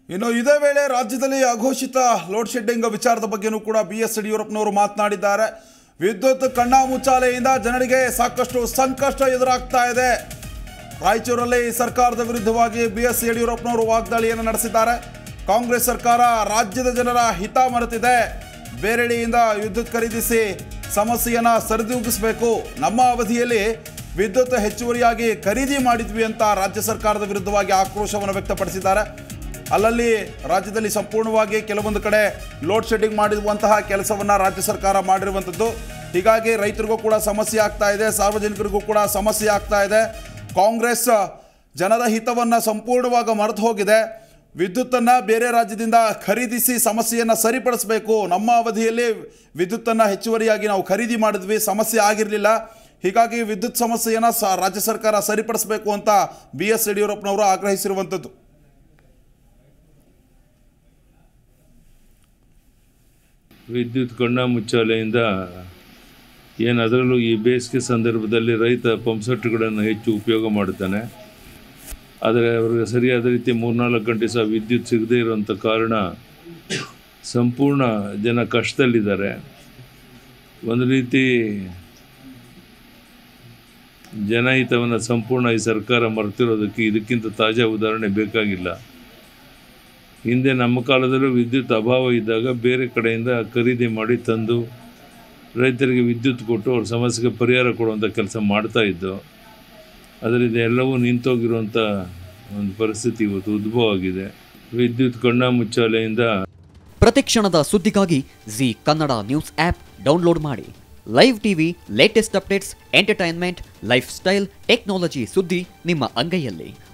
ಇನ್ನು ಇದೇ ವೇಳೆ ರಾಜ್ಯದಲ್ಲಿ ಅಘೋಷಿತ ಲೋಡ್ ಶೆಡ್ಡಿಂಗ್ ವಿಚಾರದ ಬಗ್ಗೆನೂ ಕೂಡ ಬಿ ಎಸ್ ಯಡಿಯೂರಪ್ಪನವರು ಮಾತನಾಡಿದ್ದಾರೆ ವಿದ್ಯುತ್ ಕಣ್ಣಾಮುಚ್ಚಾಲೆಯಿಂದ ಜನರಿಗೆ ಸಾಕಷ್ಟು ಸಂಕಷ್ಟ ಎದುರಾಗ್ತಾ ಇದೆ ರಾಯಚೂರಲ್ಲಿ ಸರ್ಕಾರದ ವಿರುದ್ಧವಾಗಿ ಬಿ ಎಸ್ ಯಡಿಯೂರಪ್ಪನವರು ವಾಗ್ದಾಳಿಯನ್ನು ನಡೆಸಿದ್ದಾರೆ ಕಾಂಗ್ರೆಸ್ ಸರ್ಕಾರ ರಾಜ್ಯದ ಜನರ ಹಿತ ಮರೆತಿದೆ ಬೇರೆಡೆಯಿಂದ ವಿದ್ಯುತ್ ಖರೀದಿಸಿ ಸಮಸ್ಯೆಯನ್ನು ಸರಿದೂಗಿಸಬೇಕು ನಮ್ಮ ಅವಧಿಯಲ್ಲಿ ವಿದ್ಯುತ್ ಹೆಚ್ಚುವರಿಯಾಗಿ ಖರೀದಿ ಮಾಡಿದ್ವಿ ಅಂತ ರಾಜ್ಯ ಸರ್ಕಾರದ ವಿರುದ್ಧವಾಗಿ ಆಕ್ರೋಶವನ್ನು ವ್ಯಕ್ತಪಡಿಸಿದ್ದಾರೆ ಅಲ್ಲಲ್ಲಿ ರಾಜ್ಯದಲ್ಲಿ ಸಂಪೂರ್ಣವಾಗಿ ಕೆಲವೊಂದು ಕಡೆ ಲೋಡ್ ಶೆಡ್ಡಿಂಗ್ ಮಾಡಿರುವಂತಹ ಕೆಲಸವನ್ನು ರಾಜ್ಯ ಸರ್ಕಾರ ಮಾಡಿರುವಂಥದ್ದು ಹೀಗಾಗಿ ರೈತರಿಗೂ ಕೂಡ ಸಮಸ್ಯೆ ಆಗ್ತಾ ಇದೆ ಸಾರ್ವಜನಿಕರಿಗೂ ಕೂಡ ಸಮಸ್ಯೆ ಆಗ್ತಾ ಇದೆ ಕಾಂಗ್ರೆಸ್ ಜನರ ಹಿತವನ್ನು ಸಂಪೂರ್ಣವಾಗಿ ಮರೆತು ಹೋಗಿದೆ ವಿದ್ಯುತ್ತನ್ನು ಬೇರೆ ರಾಜ್ಯದಿಂದ ಖರೀದಿಸಿ ಸಮಸ್ಯೆಯನ್ನು ಸರಿಪಡಿಸಬೇಕು ನಮ್ಮ ಅವಧಿಯಲ್ಲಿ ವಿದ್ಯುತ್ತನ್ನು ಹೆಚ್ಚುವರಿಯಾಗಿ ನಾವು ಖರೀದಿ ಮಾಡಿದ್ವಿ ಸಮಸ್ಯೆ ಆಗಿರಲಿಲ್ಲ ಹೀಗಾಗಿ ವಿದ್ಯುತ್ ಸಮಸ್ಯೆಯನ್ನು ಸ ರಾಜ್ಯ ಸರ್ಕಾರ ಸರಿಪಡಿಸಬೇಕು ಅಂತ ಬಿ ಎಸ್ ಯಡಿಯೂರಪ್ಪನವರು ಆಗ್ರಹಿಸಿರುವಂಥದ್ದು ವಿದ್ಯುತ್ ಕಣ್ಣ ಮುಚ್ಚಾಲೆಯಿಂದ ಏನು ಅದರಲ್ಲೂ ಈ ಬೇಸಿಗೆ ಸಂದರ್ಭದಲ್ಲಿ ರೈತ ಪಂಪ್ಸೆಟ್ಗಳನ್ನು ಹೆಚ್ಚು ಉಪಯೋಗ ಮಾಡುತ್ತಾನೆ ಆದರೆ ಅವರಿಗೆ ಸರಿಯಾದ ರೀತಿ ಮೂರ್ನಾಲ್ಕು ಗಂಟೆ ಸಹ ವಿದ್ಯುತ್ ಸಿಗದೇ ಇರುವಂಥ ಕಾರಣ ಸಂಪೂರ್ಣ ಜನ ಕಷ್ಟದಲ್ಲಿದ್ದಾರೆ ಒಂದು ರೀತಿ ಜನಹಿತವನ್ನು ಸಂಪೂರ್ಣ ಈ ಸರ್ಕಾರ ಮರೆತಿರೋದಕ್ಕೆ ಇದಕ್ಕಿಂತ ತಾಜಾ ಉದಾಹರಣೆ ಬೇಕಾಗಿಲ್ಲ ಹಿಂದೆ ನಮ್ಮ ಕಾಲದಲ್ಲೂ ವಿದ್ಯುತ್ ಅಭಾವ ಇದ್ದಾಗ ಬೇರೆ ಕಡೆಯಿಂದ ಖರೀದಿ ಮಾಡಿ ತಂದು ರೈತರಿಗೆ ವಿದ್ಯುತ್ ಕೊಟ್ಟು ಅವ್ರ ಸಮಸ್ಯೆಗೆ ಪರಿಹಾರ ಕೊಡುವಂಥ ಕೆಲಸ ಮಾಡ್ತಾ ಇದ್ದು ಅದರಿಂದ ಎಲ್ಲವೂ ನಿಂತೋಗಿರುವಂಥ ಒಂದು ಪರಿಸ್ಥಿತಿ ಇವತ್ತು ಉದ್ಭವ ಆಗಿದೆ ವಿದ್ಯುತ್ ಕಣ್ಣ ಮುಚ್ಚಾಲೆಯಿಂದ ಪ್ರತಿಕ್ಷಣದ ಸುದ್ದಿಗಾಗಿ Zee Kannada news app download ಮಾಡಿ live TV latest updates entertainment lifestyle technology ಸುದ್ದಿ ನಿಮ್ಮ ಅಂಗೈಯಲ್ಲಿ